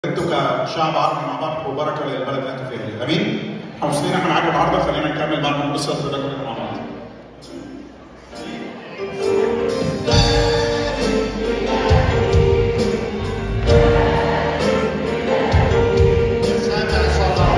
انتوا كشعب عربي مع بعض وبركه للبلد اللي انتوا فيها دي امين؟ احنا مبسوطين احنا معاكم النهارده خلينا نكمل بعد ما نبص ده كلنا مع بعض سامع صلاة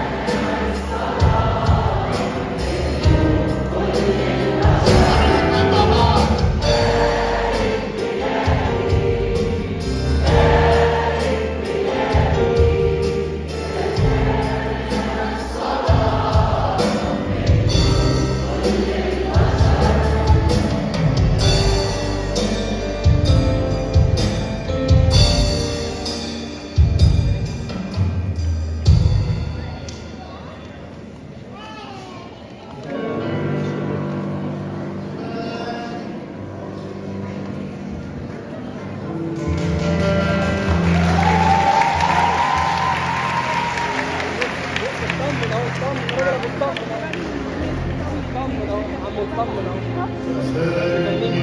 اطمن اهو اطمن اهو اطمن اهو اطمن اهو يا عم اطمن اهو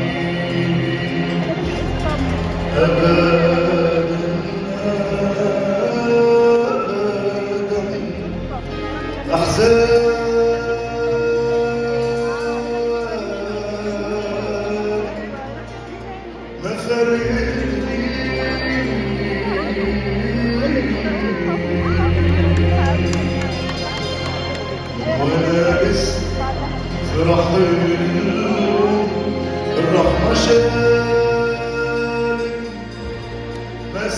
الرحمة شال ما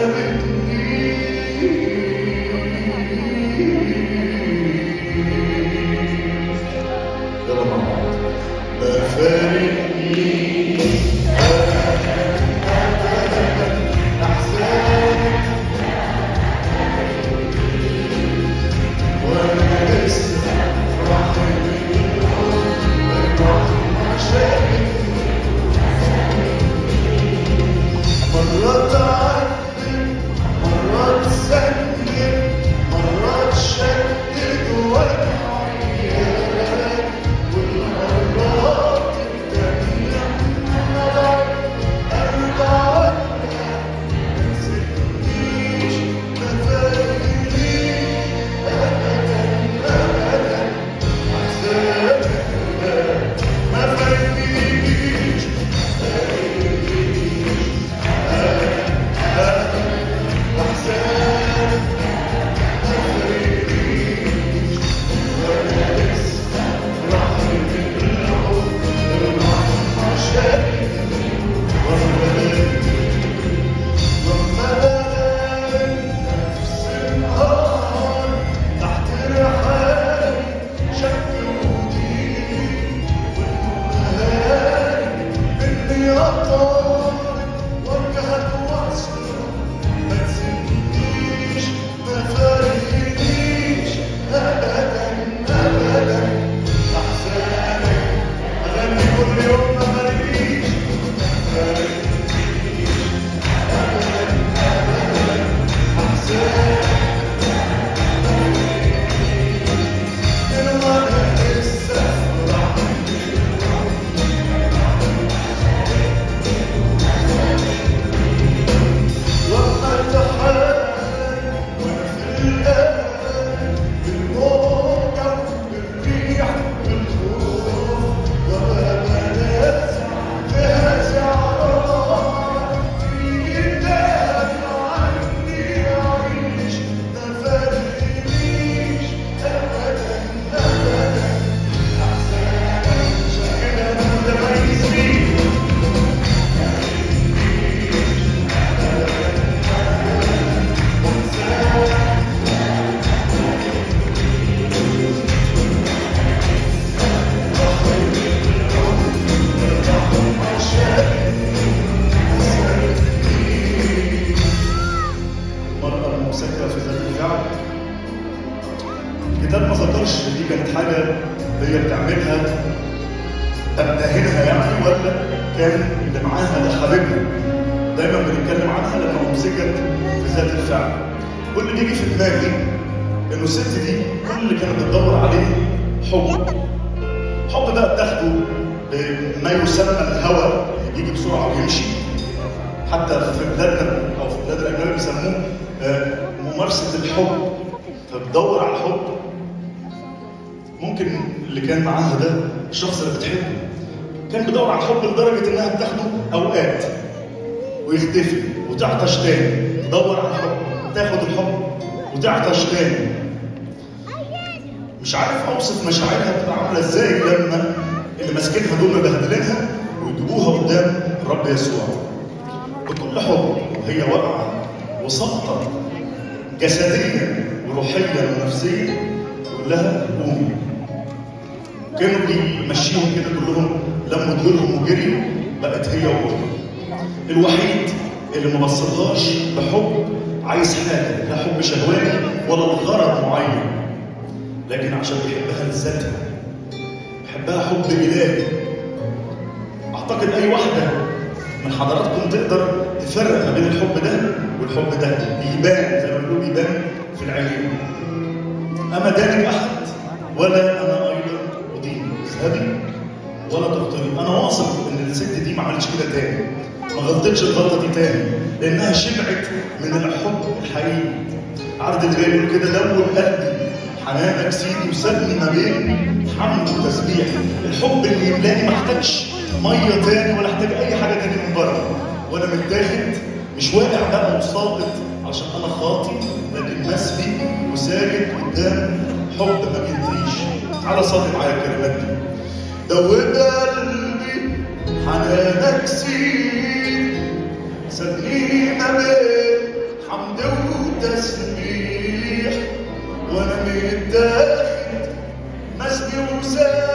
سابتني يلا مع بعض ما فارقني أحزانك وأنا لسه فرحان الرحمة شالتني مرات أعدل مرات سلم مرات شدد وأعيان والمرات التانية نضعت أرجع ما تسيبنيش ما تفارقنيش أبدا أبدا أحزانك ما فارقنيش وجهك وصل ما تسيبنيش ما فارقنيش ابدا ابدا احزانك اغني كل يوم ما فارقنيش ما فارقنيش ابدا ابدا احزانك الوضع لسه فرحني وقت حال وانا في الآن بالموجة بالريح بالخوف وأمانات فيها زعران في دافع عني أعيش ما فارقنيش أبدا أبدا أحزانك شكلها متميز فيه المرأة الممسكة في ذات الفعل الكتاب ما ذكرش دي كانت حاجة هي بتعملها أبنائها يعني ولا كان اللي معاها ده حبيبها دايما بنتكلم عنها لما ممسكت في ذات الفعل كل اللي بيجي في دماغي انه الست دي كل اللي كانت بتدور عليه حب حب ده بتاخده بما يسمى الهوى يجي بسرعه ويمشي حتى في بلادنا او في بلاد الاجنبي بيسموه آه، ممارسه الحب فبتدور على الحب ممكن اللي كان معاها ده الشخص اللي بتحبه كان بيدور على الحب لدرجه انها بتاخده اوقات ويختفي وتعطش تاني تدور على الحب تاخد الحب وتعطش تاني مش عارف اوصف مشاعرها بتبقى عامله ازاي لما اللي ماسكينها دول مبهدلينها ويجيبوها قدام الرب يسوع بكل حب وهي واقعه وساقطه جسديا وروحيا ونفسيا يقول لها قومي كانوا بيمشيهم كده كلهم لموا ديولهم وجري بقت هي وهو الوحيد اللي ما بصلهاش بحب عايز حاجه لا حب شهواني ولا لغرض معين لكن عشان بيحبها لذاتها بيحبها حب الهي اعتقد اي واحده من حضراتكم تقدر تفرق ما بين الحب ده والحب ده بيبان زي ما بيقولوا بيبان في العين اما دانك احد ولا انا ايضا ادين اذهبي ولا تخطئي انا واثق ان الست دي ما عملتش كده تاني ما غلطتش الغلطه دي تاني لانها شبعت من الحب الحقيقي عرض اللي جاي يقول كده لون قلبي حنانك سيدي وسابني ما بين حمد وتسبيح الحب اللي يملاني ما احتاجش ميه تاني ولا احتاج اي حاجه تاني من بره وانا متاخد مش واقع بقى وساقط عشان انا خاطي لكن مسبي وساجد قدام حب ما بينتهيش تعالى صلي معايا الكلمات دي دوب قلبي حنانك سيدي سابني ما بين حمد وتسبيح وانا متاخد مسبي وساجد